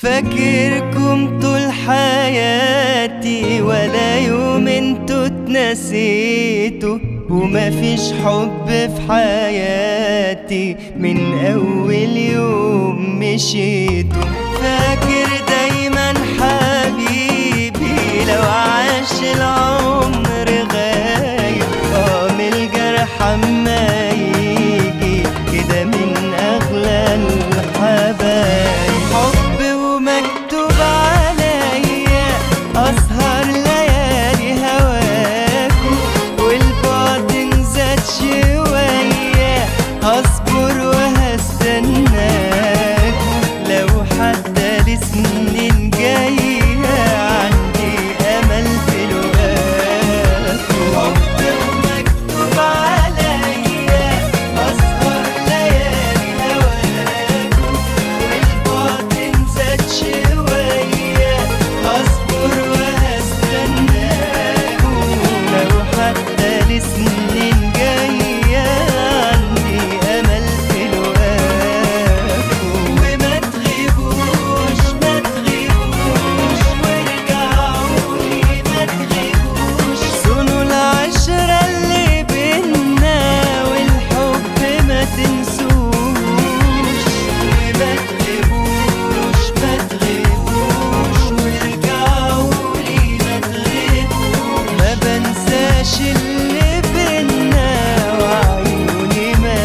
فاكركم طول حياتي ولا يوم انتوا اتنسيتوا ومفيش حب في حياتي من اول يوم مشيتوا فاكر دايما حبيبي لو عاش العمر غايب اه من الجرح اما يجي كده من اغلى الحبايب حب ومكتوب عليا اسهر ليالي هواكو والبعد نزاد شويه هصبر وهستناكو لو حتى لسنين جايه عندي امل في لقاكو حب ومكتوب عليا اسهر ليالي هواكو والبعد نزاد شوية أصبر وهستناكو لو حتى لسنين جاية عندي أمل في لقاكو وما تغيبوش ما تغيبوش وارجعولي ما تغيبوش صونوا العشرة اللي بينا والحب ما تنسوش ما تغيبوش ما تغيبوش وارجعولي ما تغيبوش ما بنساش اللي بينا وعيوني ما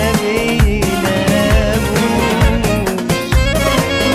بيناموش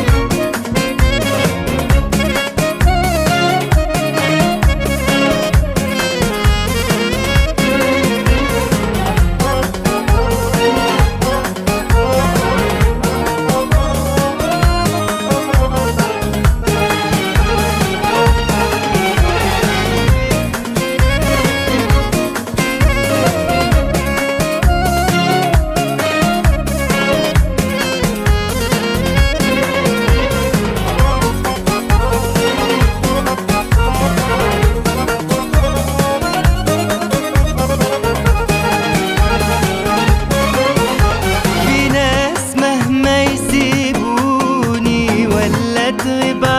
في ناس مهما يسيبوني ولا تغيب